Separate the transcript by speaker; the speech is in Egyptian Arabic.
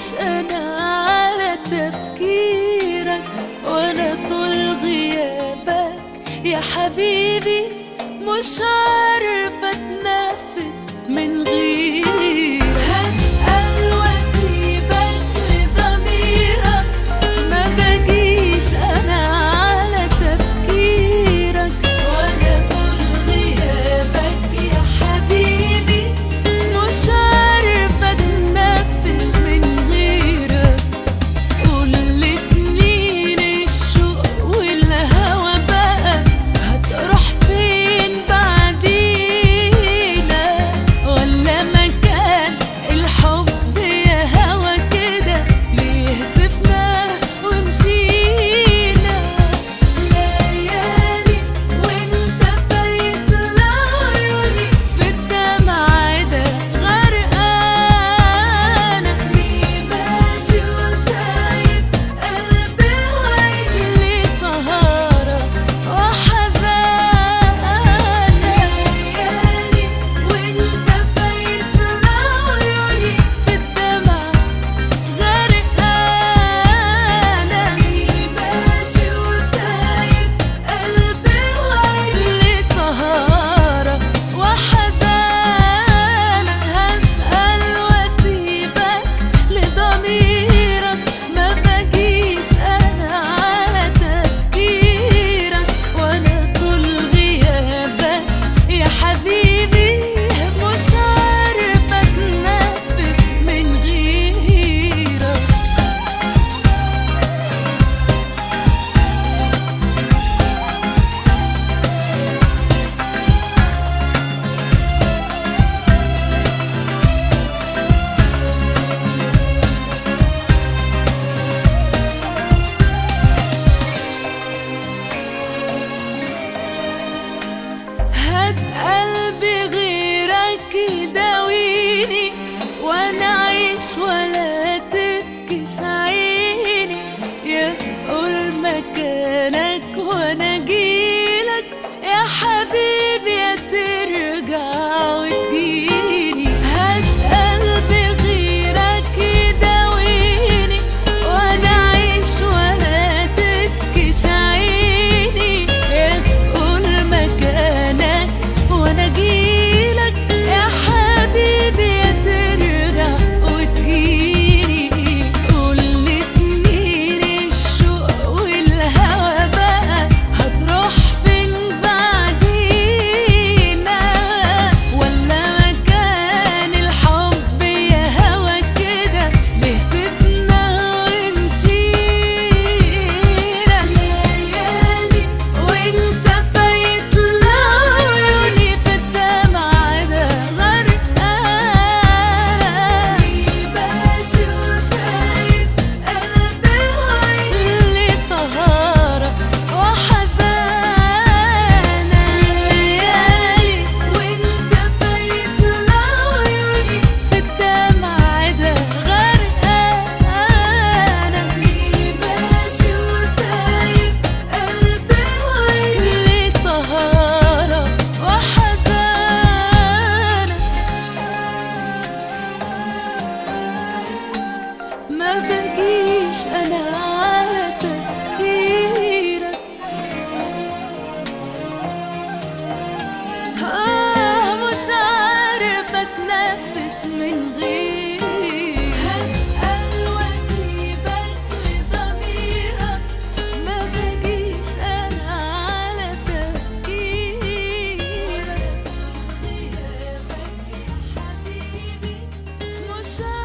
Speaker 1: انا على تفكيرك وانا طول غيابك يا حبيبي مش عارفة اتنفس من غيرك هسأل واسيبك لضميرك ما بجيش انا على تفكيرك وانا طول غيابك يا حبيبي مش عارفة اتنفس من غيرك كل سنين الشوق والهوى بقى هتروح فين بعدينا ولا مكان الحب يا هوى كده ليه سبنا ومشينا ليالي وانت فايت لعيوني في الدمع ده غرقانة ليه ماشي وسايب قلبي وعيني سهارة وحزانة ليالي وانت فايت لعيوني في الدمع غرقانة ليه ماشي وسايب قلبي وعيني سهارة وحزانة هسأل واسيبك لضميرك ما بجيش أنا على تفكيرك وأنا طول غيابك يا حبيبي مش عارفة أتنفس من غيرك هات قلبي غيرك يداويني وانا اعيش ولا تبكيش عيني يقول مكانك وانا اجيلك يا حبيبي يا ترجع وتجيني هات قلبي غيرك يداويني وانا اعيش ولا تبكيش عيني يقول مكانك وانا اجيلك يا حبيبي يا ترجع وتجيني كل سنين الشوق والهوى بقى هتروح فين بعدينا ولا مكان الحب يا هوى كده ليه سيبنا ومشينا ليالي وانت فايت لعيوني في الدمع ده غرقانة ماشي وسايب قلبي وعيني سهارة وحزانة ليالي وانت فايت لعيوني في الدمع ده غرقانة ماشي وسايب قلبي وعيني سهارة وحزانة ما بجيش انا على تفكيرك آه مش عارفة اتنفس من غيرك هسأل واسيبك لضميرك ما بجيش انا على تفكيرك غيابك يا حبيبي مش